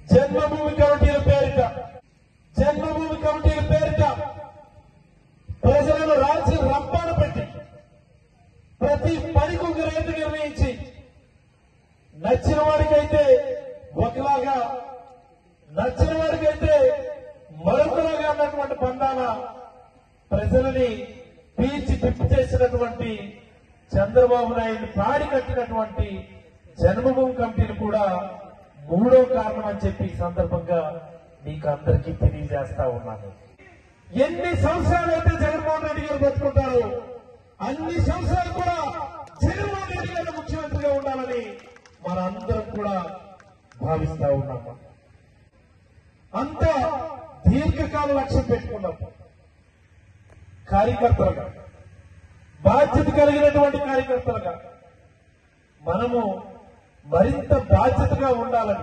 జన్మభూమి కమిటీల పేరిట జన్మభూమి కమిటీల పేరిట ప్రజలను రాల్చి రంపాన పెట్టి ప్రతి పనికి ఒక రేటు నిర్ణయించి నచ్చిన వాడికైతే ఒకలాగా నచ్చిన వాడికైతే మరొకలాగా అన్నటువంటి బంధాన ప్రజలని పీల్చి పిప్పి చేసినటువంటి చంద్రబాబు నాయుడు పాడి కట్టినటువంటి జన్మభూమి కమిటీలు కూడా మూడో కారణం అని చెప్పి ఈ సందర్భంగా మీకు అందరికీ తెలియజేస్తా ఉన్నాను ఎన్ని సంవత్సరాలు అయితే జగన్మోహన్ రెడ్డి గారు బతుకుంటారు అన్ని సంవత్సరాలు కూడా జగన్మోహన్ రెడ్డి గారు ముఖ్యమంత్రిగా ఉండాలని మనందరం కూడా భావిస్తా ఉన్నాము అంత దీర్ఘకాల లక్ష్యం పెట్టుకున్నాం కార్యకర్తలుగా బాధ్యత కలిగినటువంటి కార్యకర్తలుగా మనము మరింత బాధ్యతగా ఉండాలని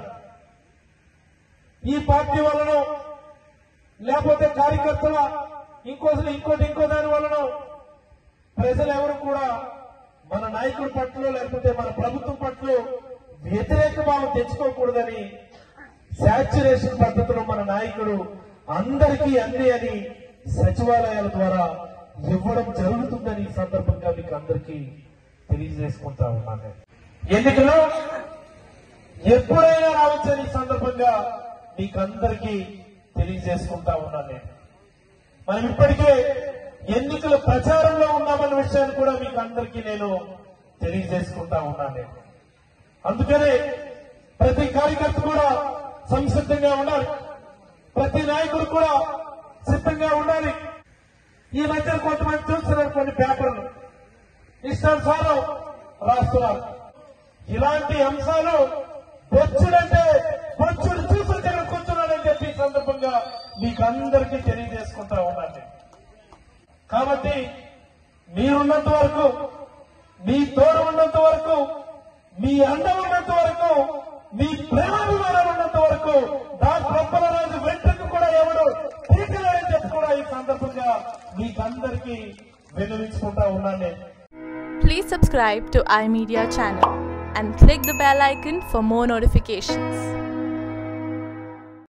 ఈ పార్టీ వలన లేకపోతే కార్యకర్తల ఇంకోటి ఇంకోటి ఇంకో దాని వలన ప్రజలు ఎవరు కూడా మన నాయకుడి పట్ల లేకపోతే మన ప్రభుత్వం పట్ల వ్యతిరేక భావం తెచ్చుకోకూడదని శాచ్యురేషన్ పద్ధతిలో మన నాయకుడు అందరికీ అన్ని అని సచివాలయాల ద్వారా ఇవ్వడం జరుగుతుందని ఈ సందర్భంగా మీకు అందరికీ తెలియజేసుకుంటా ఉన్నాను ఎన్నికలు ఎప్పుడైనా రావచ్చని ఈ సందర్భంగా మీకు అందరికీ తెలియజేసుకుంటా ఉన్నాను నేను మనం ఇప్పటికే ఎన్నికల ప్రచారంలో ఉన్నామన్న విషయాన్ని కూడా మీకు అందరికీ నేను తెలియజేసుకుంటా ఉన్నాను నేను అందుకనే ప్రతి కార్యకర్త కూడా సంసిద్ధంగా ఉండాలి ప్రతి నాయకుడు కూడా సిద్ధంగా ఉండాలి ఈ మధ్య కొంతమంది చూస్తున్నారు కొన్ని పేపర్లు ఇష్టానుసారం రాస్తున్నారు ఇలాంటి అంశాలు బొచ్చుడంటే బొచ్చుడు చూసి దగ్గర కూర్చున్నాడని చెప్పి ఈ సందర్భంగా మీకు అందరికీ తెలియజేసుకుంటా ఉన్నాను కాబట్టి మీరున్నంత వరకు మీ తోడు ఉన్నంత వరకు మీ అండ ఉన్నంత వరకు మీ ప్రేమాభిమానం ఉన్నంత వరకు డాక్టర్ అప్పలరాజు వెంటకు కూడా ఎవరు తీర్చలేరని చెప్పి కూడా ఈ సందర్భంగా మీకందరికీ విన్నవించుకుంటా ఉన్నాను నేను Please subscribe to iMedia channel and click the bell icon for more notifications.